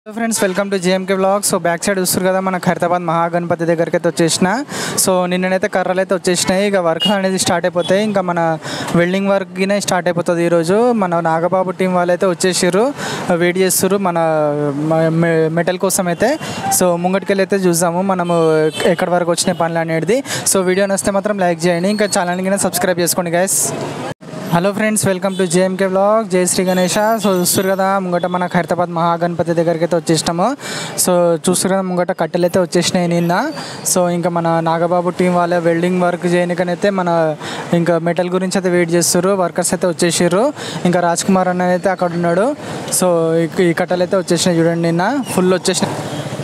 hello friends welcome to JMK blog so back side చూస్తారు కదా మన ఖైరతాబాద్ మహాగణపతి దగ్గరికి అయితే వచ్చేసిన సో నిన్ననైతే కర్రలు అయితే వచ్చేసినాయి ఇక వర్క్ అనేది స్టార్ట్ అయిపోతాయి ఇంకా మన వెల్డింగ్ వర్క్నే స్టార్ట్ అయిపోతుంది ఈరోజు మన నాగబాబు టీం వాళ్ళు అయితే వచ్చేసారు వెయిట్ చేస్తారు మన మెటల్ కోసం అయితే సో ముంగటికెళ్ళి అయితే చూసాము మనము ఎక్కడి వరకు వచ్చిన పనులు అనేది సో వీడియో నచ్చితే మాత్రం లైక్ చేయండి ఇంకా ఛానల్ని సబ్స్క్రైబ్ చేసుకోండి guys hello friends welcome to JMK blog జై శ్రీ గణేష సో చూస్తారు కదా ముంగట మన ఖైరతాబాద్ మహాగణపతి దగ్గరికి అయితే వచ్చేసినాము సో చూస్తారు కదా ముంగట కట్టెలు అయితే వచ్చేసినాయి నిన్న సో ఇంకా మన నాగబాబు టీం వాళ్ళ వెల్డింగ్ వర్క్ చేయడానికనైతే మన ఇంకా మెటల్ గురించి అయితే వెయిట్ చేస్తారు వర్కర్స్ అయితే వచ్చేసారు ఇంకా రాజ్ కుమార్ అన్న అయితే అక్కడ ఉన్నాడు సో ఈ- ఈ కట్టెలు అయితే వచ్చేసినాయి చూడండి నిన్న ఫుల్ వచ్చేసినాయి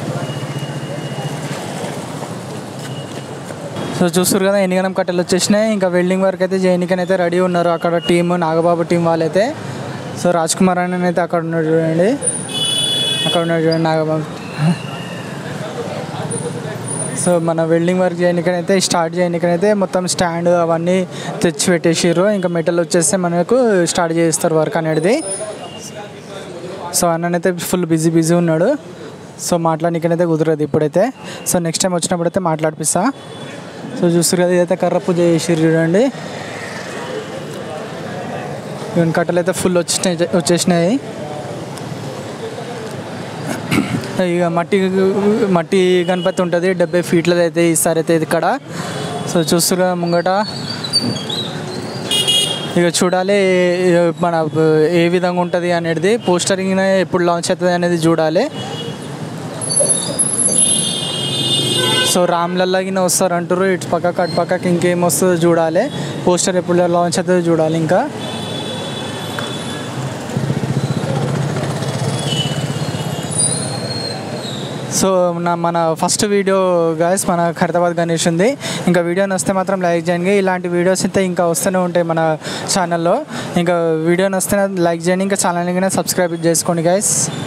సో చూస్తారు కదా ఎన్నిగనం కట్టెలు వచ్చేసినాయి ఇంకా వెల్డింగ్ వర్క్ అయితే చేయనికని అయితే రెడీ ఉన్నారు అక్కడ టీము నాగబాబు టీం వాళ్ళైతే సో రాజ్ కుమార్ అన్న అయితే అక్కడ ఉన్నాడు చూడండి అక్కడ ఉన్నాడు చూడండి నాగబాబు సో మన వెల్డింగ్ వర్క్ చేయనికని అయితే స్టార్ట్ చేయనికని అయితే మొత్తం స్టాండ్ అవన్నీ తెచ్చి పెట్టేసారు ఇంకా మెటల్ వచ్చేస్తే మనకు స్టార్ట్ చేస్తారు వర్క్ అనేది సో అన్ననైతే ఫుల్ బిజీ బిజీ ఉన్నాడు సో మాట్లాడనికనైతే కుదరదు ఇప్పుడైతే సో నెక్స్ట్ టైం వచ్చినప్పుడైతే మాట్లాడిపిస్తా సో చూస్తారు కదా ఇదైతే కర్ర పూజ చేసిర్రు చూడండి ఈవెన్ కట్టలు అయితే ఫుల్ వచ్చినాయి వచ్చేసినాయి ఇక మట్టి మట్టి గణపతి ఉంటుంది డెబ్బై ఫీట్లది అయితే ఈసారి అయితే ఇక్కడ సో చూస్తారు కదా ముంగట ఇక చూడాలి ఇక మన ఏ విధంగా ఉంటుంది అనేది పోస్టరింగ్ ఎప్పుడు లాంచ్ అవుతుంది అనేది చూడాలి సో రామ్లల్లాగిన వస్తారు అంటారు ఇటు పక్కకి అటు పక్కకి ఇంకేం వస్తుందో చూడాలి పోస్టర్ ఎప్పుడు లాంచ్ అవుతుందో చూడాలి ఇంకా సో నా మన ఫస్ట్ వీడియో గాయస్ మన ఖైరతాబాద్ గణేష్ ఉంది ఇంకా వీడియో నస్తే మాత్రం లైక్ చేయండి ఇలాంటి వీడియోస్ అయితే ఇంకా వస్తూనే ఉంటాయి మన ఛానల్లో ఇంకా వీడియో నస్తే లైక్ చేయండి ఇంకా ఛానల్ని సబ్స్క్రైబ్ చేసుకోండి గాయస్